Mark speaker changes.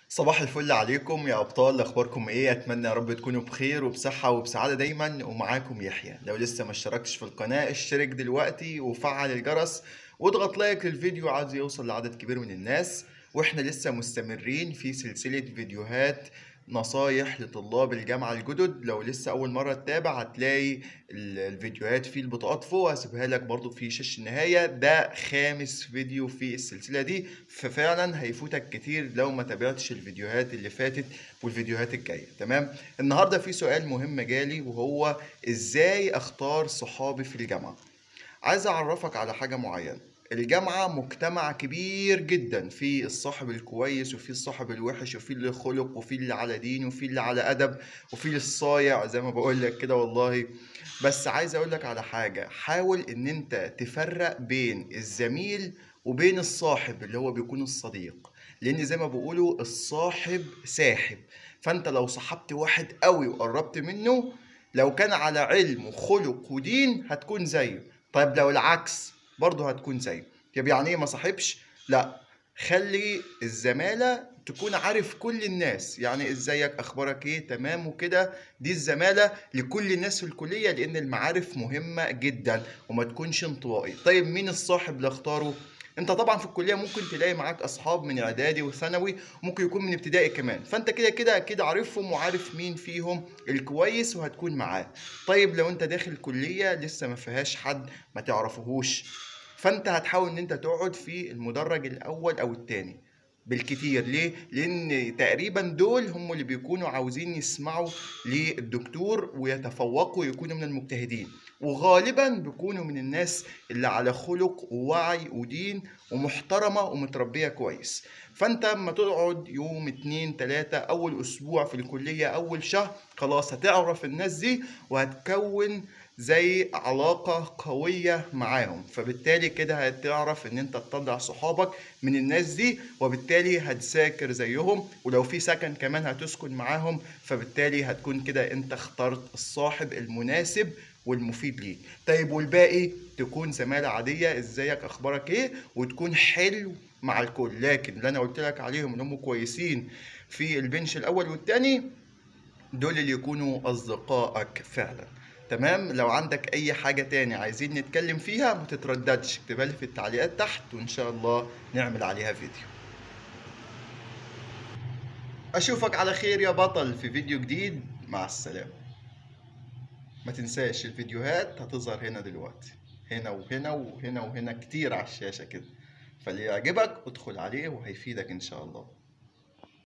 Speaker 1: صباح الفل عليكم يا ابطال اخباركم ايه اتمنى يا رب تكونوا بخير وبصحه وبسعاده دايما ومعاكم يحيى لو لسه ما اشتركتش في القناه اشترك دلوقتي وفعل الجرس واضغط لايك للفيديو عايز يوصل لعدد كبير من الناس واحنا لسه مستمرين في سلسله فيديوهات نصايح لطلاب الجامعة الجدد لو لسه أول مرة تتابع هتلاقي ال- الفيديوهات في البطاقات فوق هسيبها لك برضو في شاشة النهاية ده خامس فيديو في السلسلة دي ففعلا هيفوتك كتير لو ما تابعتش الفيديوهات اللي فاتت والفيديوهات الجاية تمام النهاردة في سؤال مهم جالي وهو ازاي اختار صحابي في الجامعة عايز اعرفك على حاجة معينة الجامعة مجتمع كبير جدا في الصاحب الكويس وفي الصاحب الوحش وفي اللي خلق وفي اللي على دين وفي اللي على أدب وفي الصايع زي ما بقول لك كده والله بس عايز اقول لك على حاجة حاول ان انت تفرق بين الزميل وبين الصاحب اللي هو بيكون الصديق لان زي ما بيقولوا الصاحب ساحب فانت لو صاحبت واحد قوي وقربت منه لو كان على علم وخلق ودين هتكون زيه طيب لو العكس برضه هتكون زيه طب يعني ايه ما صاحبش لا خلي الزمالة تكون عارف كل الناس يعني ازيك اخبارك ايه تمام وكده دي الزمالة لكل الناس في الكلية لان المعارف مهمة جدا وما تكونش انطوائي طيب مين الصاحب اللي اختاره انت طبعا في الكليه ممكن تلاقي معاك اصحاب من اعدادي وثانوي ممكن يكون من ابتدائي كمان فانت كده كده اكيد عارفهم وعارف مين فيهم الكويس وهتكون معاه طيب لو انت داخل كليه لسه ما فيهاش حد ما تعرفهوش فانت هتحاول ان انت تقعد في المدرج الاول او الثاني بالكتير ليه؟ لأن تقريبا دول هم اللي بيكونوا عاوزين يسمعوا للدكتور ويتفوقوا يكونوا من المجتهدين وغالبا بيكونوا من الناس اللي على خلق ووعي ودين ومحترمة ومتربية كويس فانت اما تقعد يوم اتنين تلاتة اول اسبوع في الكلية اول شهر خلاص هتعرف الناس دي وهتكون زي علاقة قوية معاهم فبالتالي كده هتعرف ان انت تطلع صحابك من الناس دي وبالتالي هتذاكر زيهم ولو في سكن كمان هتسكن معاهم فبالتالي هتكون كده انت اخترت الصاحب المناسب والمفيد ليك طيب والباقي تكون زمالة عادية ازيك اخبارك ايه وتكون حلو مع الكل لكن اللي انا قلت لك عليهم ان هم كويسين في البنش الاول والتاني دول اللي يكونوا اصدقائك فعلا تمام لو عندك اي حاجة تاني عايزين نتكلم فيها ما تترددش اكتبها لي في التعليقات تحت وان شاء الله نعمل عليها فيديو اشوفك على خير يا بطل في فيديو جديد مع السلامة ما تنساش الفيديوهات هتظهر هنا دلوقتي هنا وهنا وهنا وهنا كتير على الشاشة كده فاللي يعجبك ادخل عليه وهيفيدك ان شاء الله